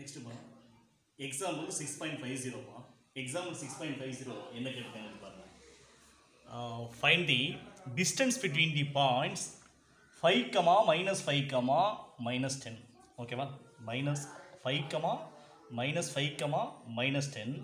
நெக்ஸ்ட்டுமா example six point five ஜீரோப்பா example six point five zero என்ன கேட்டுருக்காங்க பாருங்க find the distance between the points five comma minus five comma minus ten ஓகேவா minus five comma minus five comma minus ten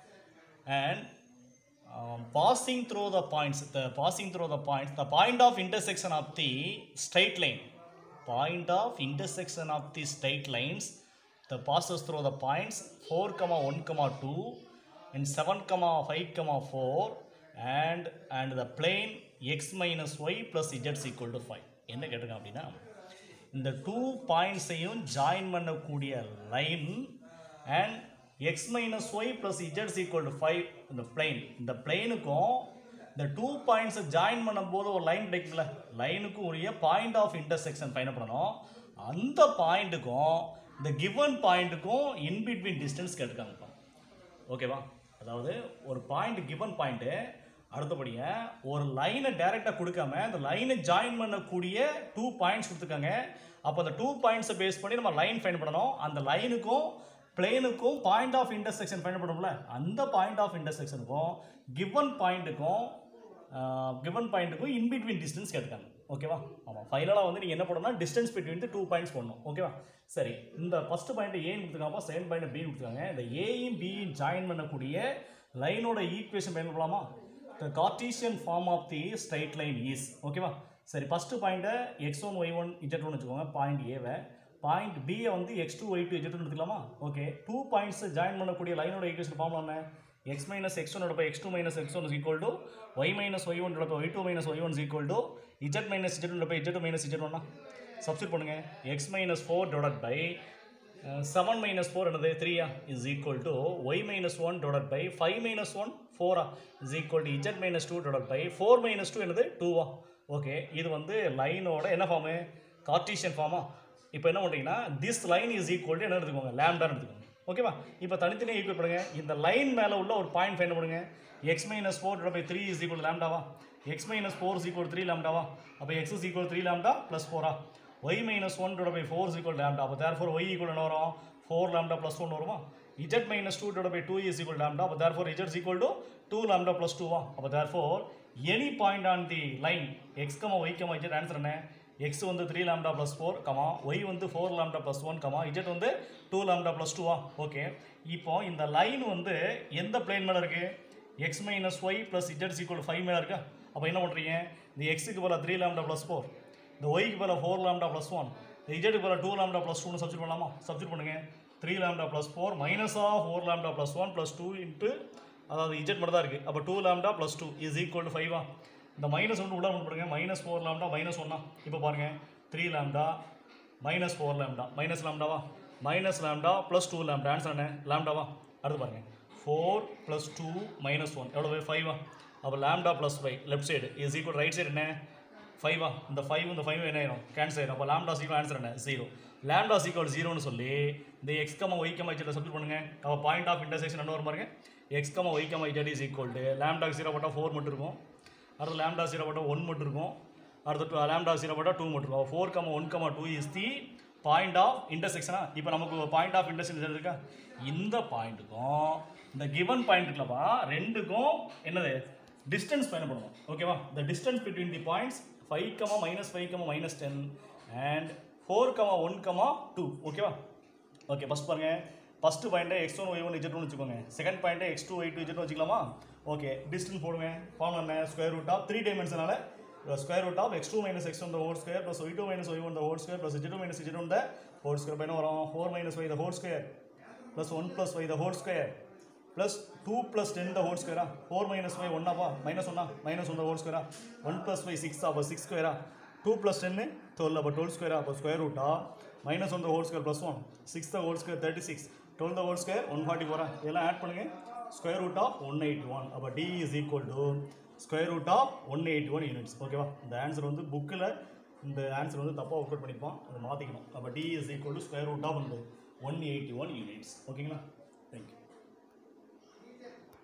and um, passing through the points the passing through the points the point of intersection of the straight line point of intersection of the straight lines the passes through the points 4 comma 1 comma 2 and 7 comma 5 comma 4 and and the plane x minus y plus z is equal to 5 என்ன கேட்டிருக்காங்க அப்படின்னா இந்த two பாயிண்ட்ஸையும் join பண்ணக்கூடிய line and X minus Y plus இஜட்ஸ் equal to five இந்த plane இந்த பிளைனுக்கும் இந்த டூ பாயிண்ட்ஸை ஜாயின் பண்ணும்போது ஒரு லைன் கிடைக்கும்ல லைனுக்கும் உரிய பாயிண்ட் ஆஃப் இன்டர்செக்ஷன் ஃபைன் பண்ணணும் அந்த பாயிண்ட்டுக்கும் இந்த கிவன் பாயிண்ட்டுக்கும் இன் பிட்வீன் டிஸ்டன்ஸ் கேட்டுருக்காங்க ஓகேவா அதாவது ஒரு பாயிண்ட் கிவன் பாயிண்ட்டு அடுத்தபடியாக ஒரு லைனை டைரெக்டாக கொடுக்காம அந்த லைனை ஜாயின் பண்ணக்கூடிய டூ பாயிண்ட்ஸ் கொடுத்துருக்காங்க அப்போ அந்த டூ பாயிண்ட்ஸை பேஸ் பண்ணி நம்ம லைன் ஃபைன் பண்ணணும் அந்த லைனுக்கும் பிளேனுக்கும் பாயிண்ட் ஆஃப் இன்டர்செக்ஷன் ஃபைன் பண்ணணும்ல அந்த பாயிண்ட் ஆஃப் இன்டர்செக்ஷனுக்கும் கிவன் பாயிண்ட்டுக்கும் கிவன் பாயிண்ட்டுக்கும் இன் பிட்வீன் டிஸ்டன்ஸ் கேட்டுருக்காங்க ஓகேவா ஆமாம் ஃபைனலாக வந்து நீங்கள் என்ன பண்ணணும்னா டிஸ்டன்ஸ் பிட்வீன் டூ பாயிண்ட்ஸ் போடணும் ஓகேவா சரி இந்த ஃபஸ்ட் பாயிண்ட் ஏன்னு கொடுத்துருக்காங்க செகண்ட் பாயிண்ட் பி கொடுத்துருக்காங்க இந்த ஏயும் பியும் ஜாயின் பண்ணக்கூடிய லைனோட ஈக்குவேஷன் பயன் பண்ணலாமா the Cartesian form of the straight line is ஓகேவா சரி ஃபஸ்ட்டு பாயிண்ட்டை X one Y one Z one வச்சுக்கோங்க பாயிண்ட் ஏவை பாயிண்ட் பியை வந்து X two Y two Z எடுத்துக்கலாமா ஓகே டூ பாயிண்ட்ஸ் ஜாயின் பண்ணக்கூடிய லைனோட ஈக்குவேஷன் ஃபார்ம் என்ன X minus X one by X two minus X one equal to Y minus Y one by Y two minus Y one equal to Z minus Z one by Z two minus Z ஒன்னா substitute பண்ணுங்க X minus four divide by seven minus four என்னது த்ரீயா is equal to Y minus one divide by five minus one ஃபோரா is equal to Z minus two divide by four minus two என்னது டூவா okay இது வந்து லைனோட என்ன form Cartesian pharma இப்போ என்ன பண்ணுறீங்கன்னா this line is equal to என்ன எடுத்துக்கோங்க லேம்டான்னு எடுத்துக்கோங்க ஓகேவா இப்போ தனித்தனியாக ஈக்குவல் பண்ணுங்க இந்த லைன் மேலே உள்ள ஒரு பாயிண்ட் ஃபைன் பண்ணுங்க X minus four divide by three is equal லேம்டாவா X minus four is equal three லேம்டாவா அப்போ X is equal three lambda plus ஃபோரா Y minus one divide by four is equal lambda அப்போ therefore Y equal என்ன வரும் four lambda plus one வருமா Z minus two divide by two is equal lambda அப்போ therefore Z equal to two lambda plus டூவா அப்போ therefore any point on the line X comma Y comma Z answer என்ன X வந்து three lambda plus four comma Y வந்து four lambda plus one comma Z வந்து two lambda plus டூவா okay இப்போ இந்த line வந்து எந்த plane மேலே இருக்குது X minus Y plus Z equal five மேலே இருக்கா அப்போ என்ன பண்ணுறீங்க இந்த எக்ஸுக்கு போல த்ரீ லேம்டா ப்ளஸ் ஃபோர் இந்த ஒய்க்கு போல ஃபோர் லேம்டா ப்ளஸ் ஒன் இந்த இஜெட்டுக்கு போல டூ லேம்டா ப்ளஸ் டூன்னு சப்ஜெக்ட் பண்ணலாமா சப்ஜெக்ட் பண்ணுங்க three lambda plus four minus of four lambda plus one plus two into அதாவது இஜெட் மட்டும் தான் இருக்குது அப்போ two lambda plus two is equal to ஃபைவா இந்த மைனஸ் ஒன்று உள்ள கொண்டு போடுங்க மைனஸ் ஃபோர் லேம்டா மைனஸ் ஒன்னா இப்போ பாருங்கள் three lambda minus four lambda minus லேம்டாவா minus lambda plus two lambda answer என்ன லேம்டாவா அடுத்து பாருங்கள் four plus two minus one எவ்வளோ ஃபைவா அப்போ lambda plus five left side is equal right side என்ன ஃபைவா இந்த ஃபைவ் இந்த ஃபைவ் என்ன ஆயிரும் கேன்சல் ஆயிரும் அப்போ லேம்டா சீக்கிரம் ஆன்சர் என்ன ஜீரோ லேம்டா சீக்வல் ஜீரோன்னு சொல்லி இந்த X comma Y comma Z subject பண்ணுங்க அப்போ பாயிண்ட் ஆஃப் இன்டர்செக்ஷன் என்ன வரும் பாருங்க X comma Y comma Z is equal to lambda zero போட்டால் ஃபோர் மட்டும் இருக்கும் அடுத்து லேம்டா ஜீரோ போட்டால் ஒன் மட்டும் இருக்கும் அடுத்து லேம்டா ஜீரோ போட்டால் டூ மட்டும் இருக்கும் four comma one comma two is the point of இன்டர்செக்ஷனா இப்போ நமக்கு பாயிண்ட் ஆஃப் இன்டர்செக்ஷன் இருக்கா இந்த பாயிண்ட்டுக்கும் இந்த கிவன் பாயிண்ட் இருக்குல்லப்பா ரெண்டுக்கும் என்னது டிஸ்டன்ஸ் பயணப்படணும் ஓகேவா the distance between the points five comma minus five comma minus ten and four comma one comma two ஓகேவா ஓகே ஃபஸ்ட் பாருங்க ஃபஸ்ட்டு பாயிண்ட்டை X one Y one Z one வச்சுக்கோங்க செகண்ட் பாயிண்ட்டை X two Y two Z வச்சுக்கலாமா okay distance போடுங்க form என்ன square root of three டைமென்ஷனால square root of X two minus X one the whole square plus Y two minus Y one the whole square plus Z two minus Z one the whole square என்ன வரும் four minus Y the whole square plus one plus Y the whole square plus two plus ten the whole ஸ்கொயரா four minus five ஒன்னாப்பா minus ஒன்னா minus one the whole ஸ்கொயரா one plus five six அப்போ six ஸ்கொயரா two plus டென்னு twelve அப்போ twelve ஸ்கொயரா அப்போ ஸ்கொயர் ரூட்டா minus one the whole square plus one six the whole square thirty six twelve the whole square one forty ஃபோரா இதெல்லாம் ஆட் பண்ணுங்கள் square root of one eighty one அப்போ D is equal to square root of one eighty one units ஓகேவா இந்த answer வந்து புக்கில் இந்த answer வந்து தப்பாக ஒர்க் அவுட் பண்ணிப்பான் அதை மாற்றிக்கணும் அப்போ D is equal to square root of வந்து ஒன் எயிட்டி ஒன் யூனிட்ஸ் ஓகேங்களா